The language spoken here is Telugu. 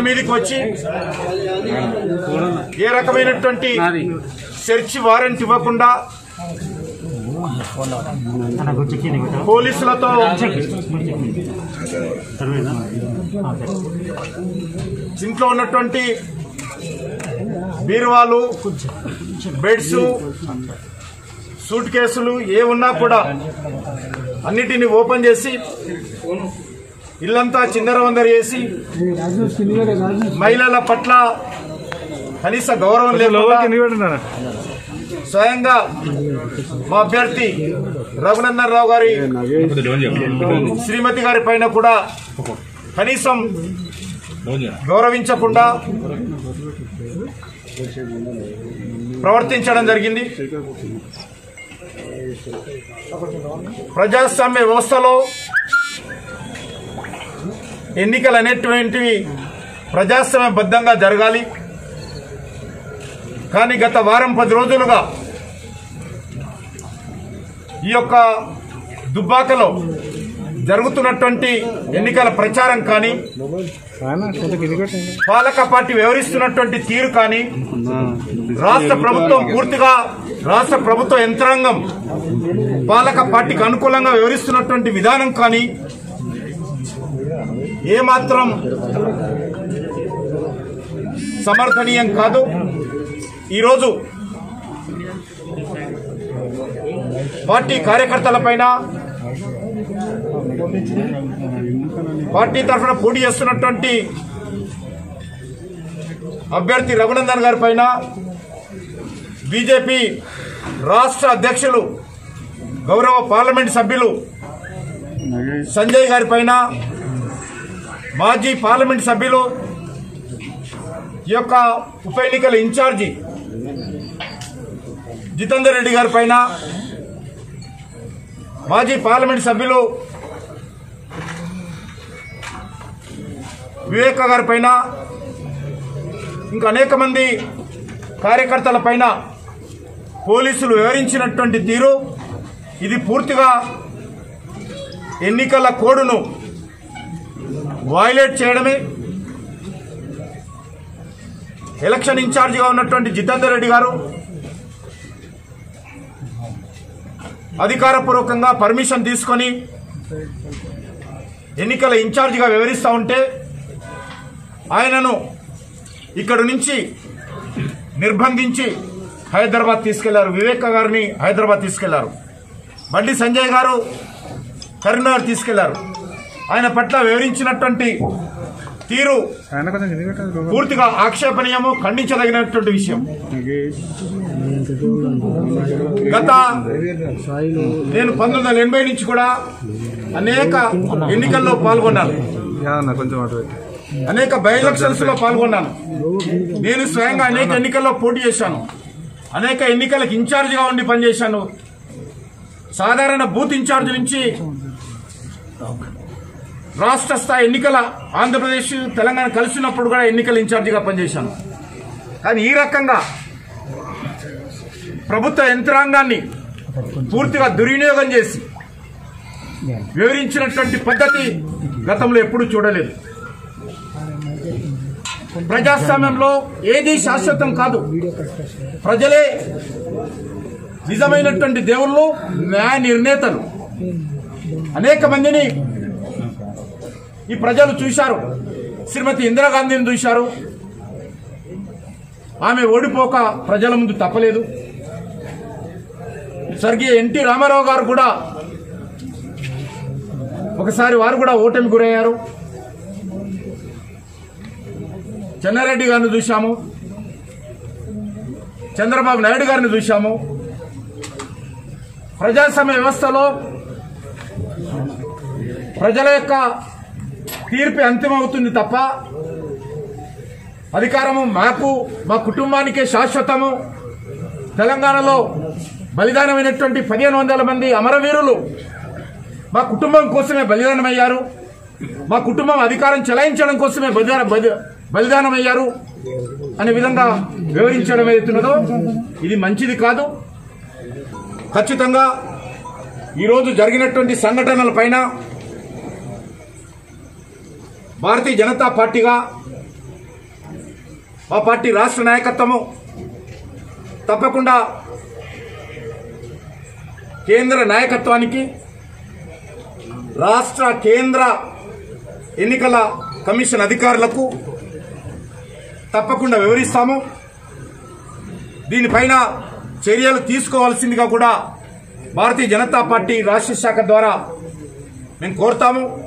మీదకి వచ్చి ఏ రకమైనటువంటి సెర్చ్ వారెంట్ ఇవ్వకుండా పోలీసులతో ఇంట్లో ఉన్నటువంటి బీరువాలు బెడ్స్ సూట్ కేసులు ఏ ఉన్నా కూడా అన్నిటిని ఓపెన్ చేసి ఇల్లంతా చిందరవందర చేసి మహిళల పట్ల కనీస గౌరవం లేకుండా స్వయంగా మా అభ్యర్థి రఘునందన్ రావు గారి శ్రీమతి గారి పైన కూడా కనీసం గౌరవించకుండా ప్రవర్తించడం జరిగింది ప్రజాస్వామ్య వ్యవస్థలో ఎన్నికలు అనేటువంటివి ప్రజాస్వామ్యబద్ధంగా జరగాలి కానీ గత వారం పది రోజులుగా ఈ యొక్క దుబ్బాకలో జరుగుతున్నటువంటి ఎన్నికల ప్రచారం కానీ పాలక పార్టీ వ్యవహరిస్తున్నటువంటి తీరు కానీ రాష్ట్ర ప్రభుత్వం పూర్తిగా రాష్ట్ర ప్రభుత్వ యంత్రాంగం పాలక పార్టీకి అనుకూలంగా వ్యవహరిస్తున్నటువంటి విధానం కానీ ఏమాత్రం సమర్థనీయం కాదు ఈరోజు పార్టీ కార్యకర్తలపైన పార్టీ తరఫున పోటీ చేస్తున్నటువంటి అభ్యర్థి రఘునందన్ గారి పైన బీజేపీ రాష్ట్ర అధ్యక్షులు గౌరవ పార్లమెంట్ సభ్యులు సంజయ్ గారి పైన మాజీ పార్లమెంట్ సభ్యులు ఈ యొక్క ఉప ఎన్నికల ఇన్ఛార్జి జితేందర్ రెడ్డి గారి పైన మాజీ పార్లమెంట్ సభ్యులు వివేక గారి పైన ఇంకా అనేక మంది కార్యకర్తల పైన పోలీసులు వివరించినటువంటి తీరు ఇది పూర్తిగా ఎన్నికల కోడ్ను వైలేట్ చేయడమే ఎలక్షన్ ఇన్ఛార్జిగా ఉన్నటువంటి జితేందర్ రెడ్డి గారు అధికారపూర్వకంగా పర్మిషన్ తీసుకొని ఎన్నికల ఇన్ఛార్జిగా వివరిస్తూ ఉంటే ఆయనను ఇక్కడ నుంచి నిర్బంధించి హైదరాబాద్ తీసుకెళ్లారు వివేక గారిని హైదరాబాద్ తీసుకెళ్లారు బండి సంజయ్ గారు కరీంనగర్ తీసుకెళ్లారు ఆయన పట్ల వివరించినటువంటి తీరు పూర్తిగా ఆక్షేపణీయము ఖండించదగినటువంటి విషయం గత నేను పంతొమ్మిది వందల ఎనభై నుంచి కూడా అనేక ఎన్నికల్లో పాల్గొన్నాను కొంచెం అటు పెట్టు. అనేక బై ఎలక్షన్స్ లో పాల్గొన్నాను నేను స్వయంగా అనేక ఎన్నికల్లో పోటీ చేశాను అనేక ఎన్నికలకు ఇన్ఛార్జిగా ఉండి పనిచేశాను సాధారణ బూత్ ఇన్ఛార్జ్ నుంచి రాష్ట్ర స్థాయి ఎన్నికల ఆంధ్రప్రదేశ్ తెలంగాణ కలిసినప్పుడు కూడా ఎన్నికల ఇన్ఛార్జిగా పనిచేశాను కానీ ఈ రకంగా ప్రభుత్వ యంత్రాంగాన్ని పూర్తిగా దుర్వినియోగం చేసి వివరించినటువంటి పద్ధతి గతంలో ఎప్పుడూ చూడలేదు ప్రజాస్వామ్యంలో ఏది శాశ్వతం కాదు ప్రజలే నిజమైనటువంటి దేవుళ్ళు న్యాయ నిర్ణేతలు అనేక మందిని ఈ ప్రజలు చూశారు శ్రీమతి ఇందిరాగాంధీని చూశారు ఆమె ఓడిపోక ప్రజల ముందు తప్పలేదు స్వర్గీయ ఎన్టీ రామారావు గారు కూడా ఒకసారి వారు కూడా ఓటమి గురయ్యారు చెన్నారెడ్డి గారిని చూశాము చంద్రబాబు నాయుడు గారిని చూశాము ప్రజాస్వామ్య వ్యవస్థలో ప్రజల యొక్క తీర్పు అంతిమవుతుంది తప్ప అధికారము మాకు మా కుటుంబానికే శాశ్వతము తెలంగాణలో బలిదానమైనటువంటి పదిహేను వందల మంది అమరవీరులు మా కుటుంబం కోసమే బలిదానమయ్యారు మా కుటుంబం అధికారం చెలాయించడం కోసమే బలిదాన బలి- బలిదానమయ్యారు అనే విధంగా వివరించడం ఏదైతున్నదో ఇది మంచిది కాదు ఖచ్చితంగా ఈరోజు జరిగినటువంటి సంఘటనల పైన భారతీయ జనతా పార్టీగా మా పార్టీ రాష్ట్ర నాయకత్వము తప్పకుండా కేంద్ర నాయకత్వానికి రాష్ట్ర కేంద్ర ఎన్నికల కమిషన్ అధికారులకు తప్పకుండా వివరిస్తాము దీనిపైన చర్యలు తీసుకోవాల్సిందిగా కూడా భారతీయ జనతా పార్టీ రాష్ట్ర శాఖ ద్వారా మేము కోరుతాము